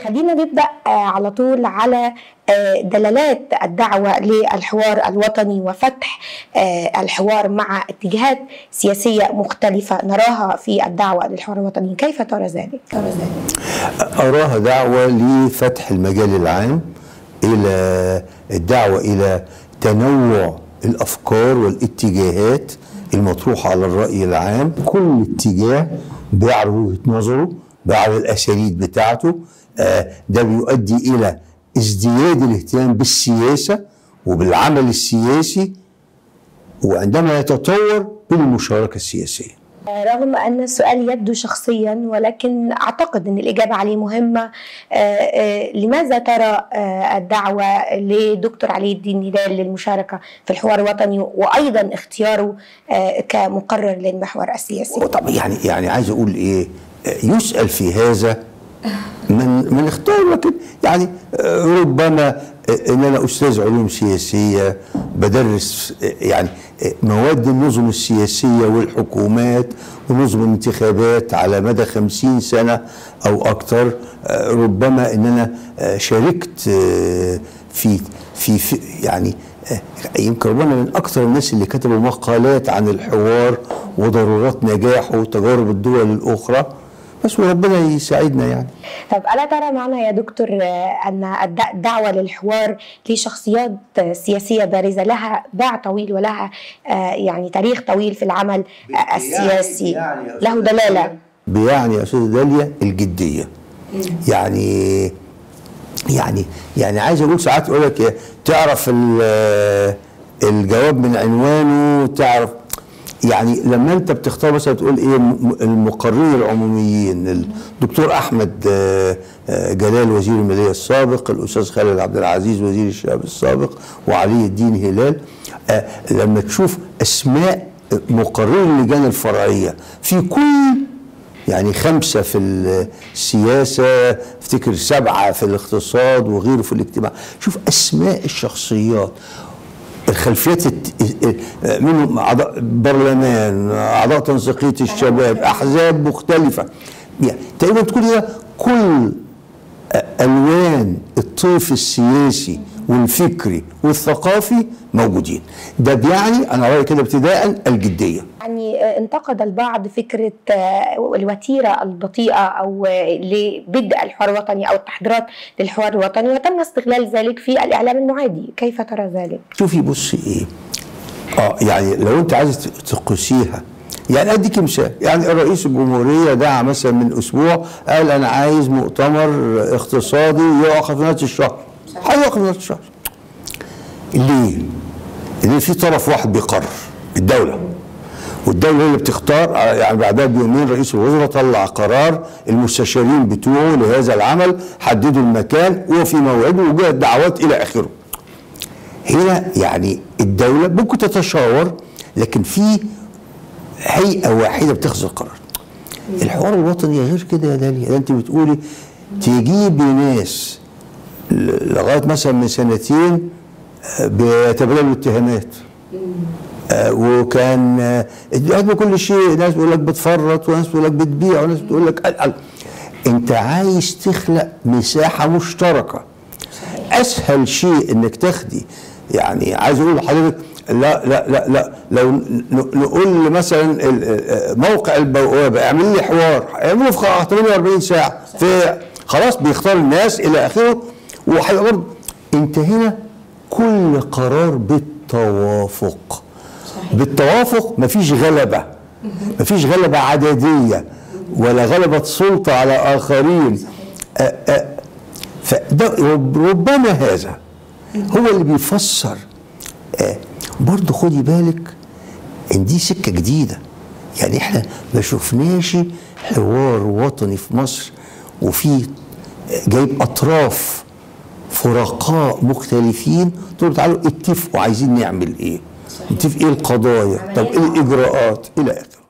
خلينا نبدا على طول على دلالات الدعوه للحوار الوطني وفتح الحوار مع اتجاهات سياسيه مختلفه نراها في الدعوه للحوار الوطني، كيف ترى ذلك؟ ترى ذلك؟ اراها دعوه لفتح المجال العام الى الدعوه الى تنوع الافكار والاتجاهات المطروحه على الراي العام، كل اتجاه بيعرض وجهه نظره بيعرض الاساليب بتاعته آه ده بيؤدي الى ازدياد الاهتمام بالسياسه وبالعمل السياسي وعندما يتطور بالمشاركه السياسيه رغم أن السؤال يبدو شخصيا ولكن أعتقد أن الإجابة عليه مهمة لماذا ترى الدعوة لدكتور علي الدين هلال للمشاركة في الحوار الوطني وأيضا اختياره كمقرر للمحور السياسي طب يعني يعني عايز أقول إيه يسأل في هذا من من اختار لكن يعني ربما ان انا استاذ علوم سياسيه بدرس يعني مواد النظم السياسيه والحكومات ونظم الانتخابات على مدى خمسين سنه او اكثر ربما ان انا شاركت في في, في يعني يمكن ربما من اكثر الناس اللي كتبوا مقالات عن الحوار وضرورات نجاحه وتجارب الدول الاخرى بس وربنا يساعدنا يعني طب ألا ترى معنا يا دكتور أن الدعوة للحوار لشخصيات سياسية بارزة لها باع طويل ولها يعني تاريخ طويل في العمل السياسي يعني يعني له دلالة بيعني يا أستاذة داليا الجدية يعني يعني يعني عايز أقول ساعات أقول لك تعرف الجواب من عنوانه تعرف يعني لما انت بتختار مثلا تقول ايه المقررين العموميين الدكتور احمد جلال وزير الماليه السابق الاستاذ خالد عبد العزيز وزير الشباب السابق وعلي الدين هلال لما تشوف اسماء مقرري اللجان الفرعيه في كل يعني خمسه في السياسه افتكر سبعه في الاقتصاد وغيره في الاجتماع شوف اسماء الشخصيات الخلفيات منهم اعضاء برلمان اعضاء تنسيقيه الشباب احزاب مختلفه يعني تقريبا تقول هي كل الوان الطيف السياسي والفكري والثقافي موجودين ده بيعني انا رايي كده ابتداء الجديه يعني انتقد البعض فكره الوتيره البطيئه او لبدء الحوار الوطني او التحضيرات للحوار الوطني وتم استغلال ذلك في الاعلام المعادي كيف ترى ذلك شوفي بصي ايه اه يعني لو انت عايز تقيسيها يعني اديك مثال يعني رئيس الجمهوريه دعا مثلا من اسبوع قال انا عايز مؤتمر اقتصادي يقع في نهايه الشهر هيقع في نهايه الشهر ليه؟ لان في طرف واحد بيقرر الدوله والدوله هي اللي بتختار يعني بعدها بيومين رئيس الوزراء طلع قرار المستشارين بتوعه لهذا العمل حددوا المكان وفي موعده وجاء الدعوات الى اخره. هنا يعني الدوله ممكن تتشاور لكن في هيئه واحده بتاخذ القرار. الحوار الوطني غير كده يا داليا ده انت بتقولي تجيبي ناس لغايه مثلا من سنتين بيتبادلوا اتهامات آه وكان آه كل شيء ناس بيقول لك بتفرط وناس بتقول لك بتبيع وناس بتقول لك أل أل. انت عايز تخلق مساحه مشتركه اسهل شيء انك تاخدي يعني عايز اقول لحضرتك لا لا لا لا لو نقول مثلا موقع البوابه اعمل لي حوار اعمله في 48 ساعه في خلاص بيختار الناس الى اخره وهيبقى برضه انت هنا كل قرار بالتوافق صحيح. بالتوافق مفيش غلبه مفيش غلبه عدديه ولا غلبه سلطه على اخرين فده ربما هذا هو اللي بيفسر برضه خدي بالك ان دي سكه جديده يعني احنا ما شفناش حوار وطني في مصر وفي جايب اطراف فرقاء مختلفين تقولوا تعالوا اتفقوا عايزين نعمل ايه صحيح. نتفق ايه القضايا طب ايه الاجراءات الى اخره